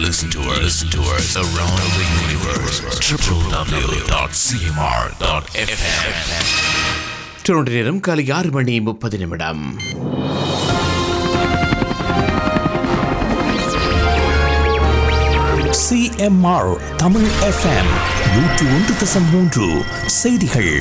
listen to us, listen to us around the universe. www.cmr.fm. Toronto நேரம் காலை ஆறு மணி முப்பது நிமிடம் சிஎம்ஆர் தமிழ் எஃப்எம் நூற்று ஒன்று தசம் மூன்று செய்திகள்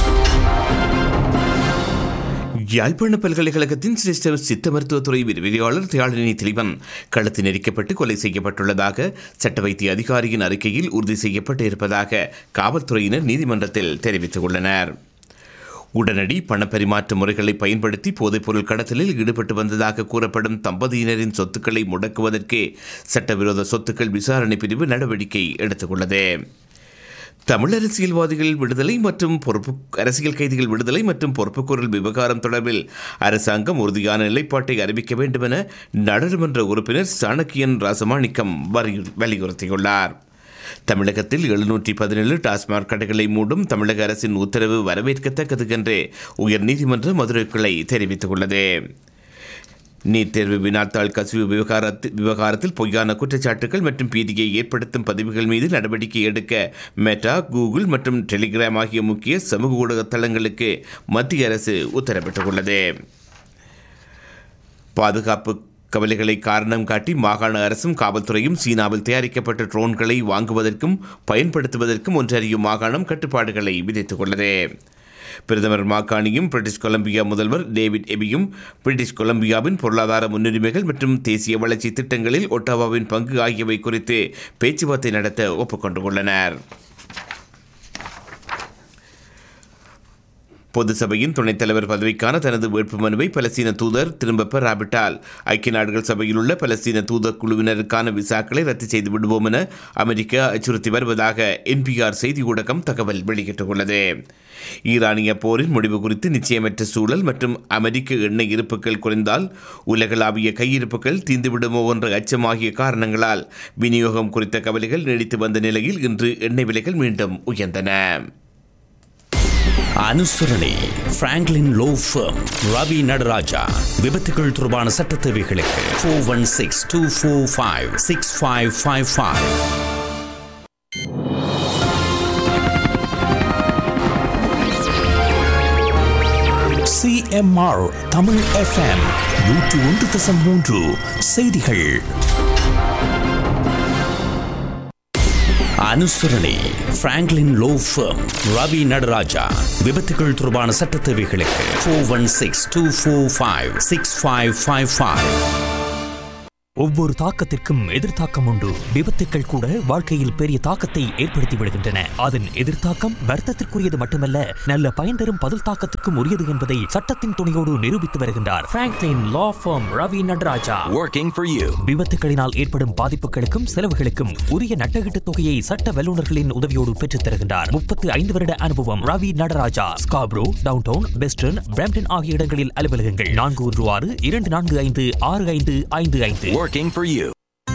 யாழ்ப்பாண பல்கலைக்கழகத்தின் சிரேஷ்ட சித்த மருத்துவத்துறை விரிவியாளர் தியாழினி திலீபன் கழுத்து நெரிக்கப்பட்டு கொலை செய்யப்பட்டுள்ளதாக சட்ட வைத்திய அதிகாரியின் அறிக்கையில் உறுதி செய்யப்பட்டு இருப்பதாக காவல்துறையினர் நீதிமன்றத்தில் தெரிவித்துள்ளனர் உடனடி பணப்பரிமாற்ற முறைகளை பயன்படுத்தி போதைப்பொருள் கடத்தலில் ஈடுபட்டு வந்ததாக கூறப்படும் தம்பதியினரின் சொத்துக்களை முடக்குவதற்கு சட்டவிரோத சொத்துக்கள் விசாரணை பிரிவு நடவடிக்கை எடுத்துள்ளது தமிழ் அரசியல்வாதிகள் விடுதலை மற்றும் பொறுப்பு அரசியல் கைதிகள் விடுதலை மற்றும் பொறுப்புக்கூறல் விவகாரம் தொடர்பில் அரசாங்கம் உறுதியான நிலைப்பாட்டை அறிவிக்க வேண்டும் என நாடாளுமன்ற உறுப்பினர் சாணக்கியன் ராசமாணிக்கம் வரி- வலியுறுத்தியுள்ளார் தமிழகத்தில் எழுநூற்றி பதினேழு டாஸ்மாக் கடைகளை மூடும் தமிழக அரசின் உத்தரவு வரவேற்கத்தக்கது என்று உயர்நீதிமன்ற மதுரை கிளை தெரிவித்துள்ளது நீட் தேர்வு வினாத்தாள் கசிவு விவகாரத்தில் விவகாரத்தில் பொய்யான குற்றச்சாட்டுகள் மற்றும் பீதியை ஏற்படுத்தும் பதிவுகள் மீது நடவடிக்கை எடுக்க மெட்டா கூகுள் மற்றும் டெலிகிராம் ஆகிய முக்கிய சமூக ஊடக தளங்களுக்கு மத்திய அரசு உத்தரவிட்டுள்ளது பாதுகாப்பு கவலைகளை காரணம் காட்டி மாகாண அரசும் காவல்துறையும் சீனாவில் தயாரிக்கப்பட்ட ட்ரோன்களை வாங்குவதற்கும் பயன்படுத்துவதற்கும் ஒன்றறியும் மாகாணம் கட்டுப்பாடுகளை விதித்துள்ளது பிரதமர் மாக்கானியும் பிரிட்டிஷ் கொலம்பியா முதல்வர் டேவிட் எபியும் பிரிட்டிஷ் கொலம்பியாவின் பொருளாதார முன்னுரிமைகள் மற்றும் தேசிய வளர்ச்சி திட்டங்களில் ஒட்டாவாவின் பங்கு ஆகியவை குறித்து பேச்சுவார்த்தை நடத்த ஒப்புக்கொண்டுள்ளனர் பொது சபையின் துணைத் தலைவர் பதவிக்கான தனது வேட்புமனுவை பலஸ்தீன தூதர் திரும்பப் பெறாவிட்டால் ஐக்கிய நாடுகள் சபையில் உள்ள பலஸ்தீன தூதர் குழுவினருக்கான விசாக்களை ரத்து செய்து விடுவோம் என அமெரிக்கா அச்சுறுத்தி வருவதாக என்பிஆர் செய்தி ஊடகம் தகவல் வெளியிட்டுள்ளது ஈரானிய போரின் முடிவு குறித்து நிச்சயமற்ற சூழல் மற்றும் அமெரிக்க எண்ணெய் இருப்புகள் குறைந்தால் உலகளாவிய கையிருப்புகள் தீர்ந்துவிடுமோ என்ற அச்சம் ஆகிய காரணங்களால் விநியோகம் குறித்த கவலைகள் நீடித்து வந்த நிலையில் இன்று எண்ணெய் விலைகள் மீண்டும் உயர்ந்தன அனுசரணை Franklin law firm Ravi Nataraja விபத்துகள் தொடர்பான சட்ட தேவைகளுக்கு four one six two four five six five five five CMR Tamil FM நூற்று ஒன்று தசம் மூன்று செய்திகள் அனுசரணை Franklin law firm Ravi Nataraja விபத்துகள் தொடர்பான சட்ட தேவைகளுக்கு four one six two four five six five five five ஒவ்வொரு தாக்கத்திற்கும் எதிர்த்தாக்கம் உண்டு விபத்துக்கள் கூட வாழ்க்கையில் பெரிய தாக்கத்தை ஏற்படுத்தி விடுகின்றன அதன் எதிர்த்தாக்கம் வர்த்தத்திற்குரியது மட்டுமல்ல நல்ல பயன் தரும் பதில் தாக்கத்திற்கும் உரியது என்பதை சட்டத்தின் துணையோடு நிரூபித்து வருகின்றார் Franklin law firm Ravi Nataraja Working for you. விபத்துகளினால் ஏற்படும் பாதிப்புகளுக்கும் செலவுகளுக்கும் உரிய நட்டகீட்டு தொகையை சட்ட வல்லுநர்களின் உதவியோடு பெற்றுத் தருகின்றார் முப்பத்து ஐந்து வருட அனுபவம் Ravi Nataraja Scarborough downtown western Brampton ஆகிய இடங்களில் அலுவலகங்கள் நான்கு ஒன்று ஆறு இரண்டு நான்கு ஐந்து ஆறு ஐந்து ஐந்து ஐந்து Working for you.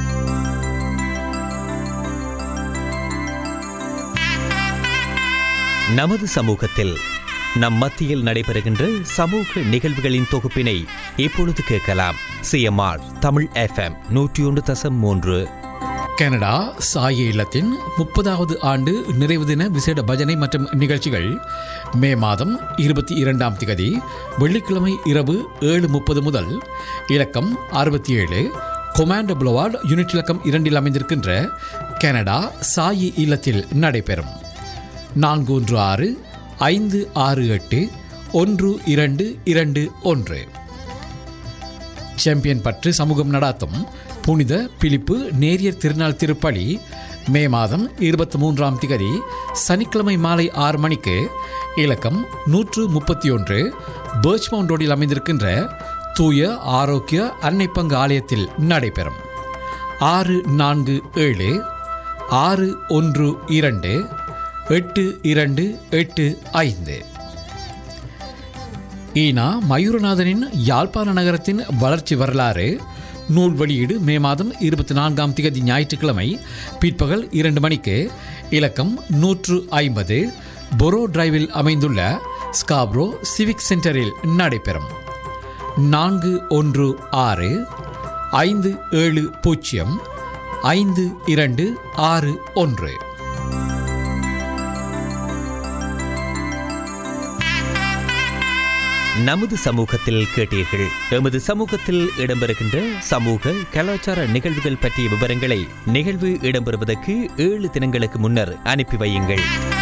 நமது சமூகத்தில் நம் மத்தியில் நடைபெறுகின்ற சமூக நிகழ்வுகளின் தொகுப்பினை இப்பொழுது கேட்கலாம் சிஎம்ஆர் தமிழ் எஃப்எம் நூற்றி ஒன்று தசம் மூன்று கனடா சாய இல்லத்தின் முப்பதாவது ஆண்டு நிறைவு தின விசேட பஜனை மற்றும் நிகழ்ச்சிகள் மே மாதம் இருபத்தி இரண்டாம் திகதி வெள்ளிக்கிழமை இரவு ஏழு முப்பது முதல் இலக்கம் அறுபத்தி ஏழு கொமாண்டோ புலவார்டு யூனிட் இலக்கம் இரண்டில் அமைந்திருக்கின்ற கனடா சாயி இல்லத்தில் நடைபெறும் நான்கு ஒன்று ஆறு ஐந்து ஆறு எட்டு ஒன்று இரண்டு இரண்டு ஒன்று சாம்பியன் பற்று சமூகம் நடாத்தும் புனித பிலிப்பு நேரியர் திருநாள் திருப்பலி மே மாதம் இருபத்தி மூன்றாம் திகதி சனிக்கிழமை மாலை ஆறு மணிக்கு இலக்கம் நூற்று முப்பத்தி ஒன்று பேர்ச்மவுண்ட் ரோடில் அமைந்திருக்கின்ற தூய ஆரோக்கிய அன்னை பங்கு ஆலயத்தில் நடைபெறும் ஆறு நான்கு ஏழு ஆறு ஒன்று இரண்டு எட்டு இரண்டு எட்டு ஐந்து ஈனா மயூரநாதனின் யாழ்ப்பாண நகரத்தின் வளர்ச்சி வரலாறு நூல் வெளியீடு மே மாதம் இருபத்தி நான்காம் திகதி ஞாயிற்றுக்கிழமை பிற்பகல் இரண்டு மணிக்கு இலக்கம் நூற்று ஐம்பது பொரோ டிரைவில் அமைந்துள்ள ஸ்காப்ரோ சிவிக் சென்டரில் நடைபெறும் நான்கு ஒன்று ஆறு ஐந்து ஏழு பூஜ்ஜியம் ஐந்து இரண்டு ஆறு ஒன்று நமது சமூகத்தில் கேட்டீர்கள் எமது சமூகத்தில் இடம்பெறுகின்ற சமூக கலாச்சார நிகழ்வுகள் பற்றிய விவரங்களை நிகழ்வு இடம்பெறுவதற்கு ஏழு தினங்களுக்கு முன்னர் அனுப்பி வையுங்கள்